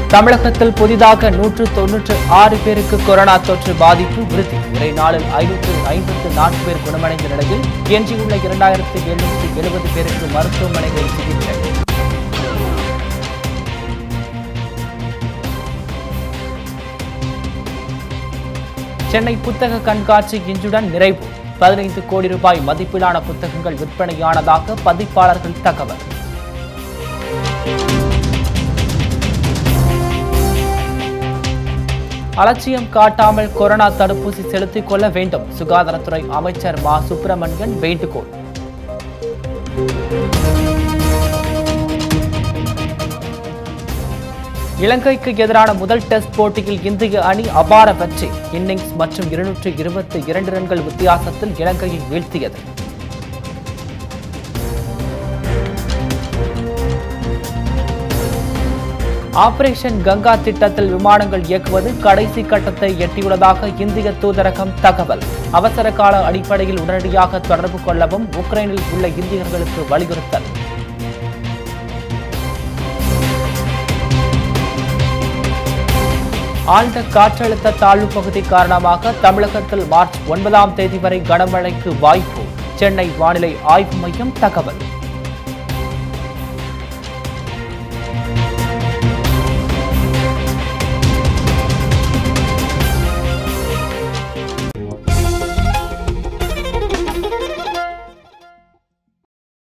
தமிழகத்தில் புதிதாக நூற்று தொன்னூற்று ஆறு பேருக்கு கொரோனா தொற்று பாதிப்பு உறுதி ஒரே நாளில் ஐநூற்று ஐம்பத்து நான்கு பேர் குணமடைந்த நிலையில் எஞ்சியுள்ள இரண்டாயிரத்து எழுநூற்று எழுபது பேருக்கு மருத்துவமனைகளில் சிகிச்சை சென்னை புத்தக கண்காட்சி இன்றுடன் நிறைவு பதினைந்து கோடி ரூபாய் மதிப்பிலான புத்தகங்கள் விற்பனையானதாக பதிப்பாளர்கள் தகவல் அலட்சியம் காட்டாமல் கொரோனா தடுப்பூசி செலுத்திக் கொள்ள வேண்டும் சுகாதாரத்துறை அமைச்சர் மா சுப்பிரமணியன் வேண்டுகோள் இலங்கைக்கு எதிரான முதல் டெஸ்ட் போட்டியில் இந்திய அணி அபார வெற்றி இன்னிங்ஸ் மற்றும் இருநூற்று இருபத்தி இரண்டு ரன்கள் வித்தியாசத்தில் இலங்கையை வீழ்த்தியது ஆபரேஷன் கங்கா திட்டத்தில் விமானங்கள் இயக்குவது கடைசி கட்டத்தை எட்டியுள்ளதாக இந்திய தூதரகம் தகவல் அவசர கால அடிப்படையில் உடனடியாக தொடர்பு கொள்ளவும் உக்ரைனில் உள்ள இந்தியர்களுக்கு வலியுறுத்தல் ஆழ்ந்த காற்றழுத்த தாழ்வு பகுதி காரணமாக தமிழகத்தில் மார்ச் ஒன்பதாம் தேதி வரை கனமழைக்கு வாய்ப்பு சென்னை வானிலை ஆய்வு மையம் தகவல்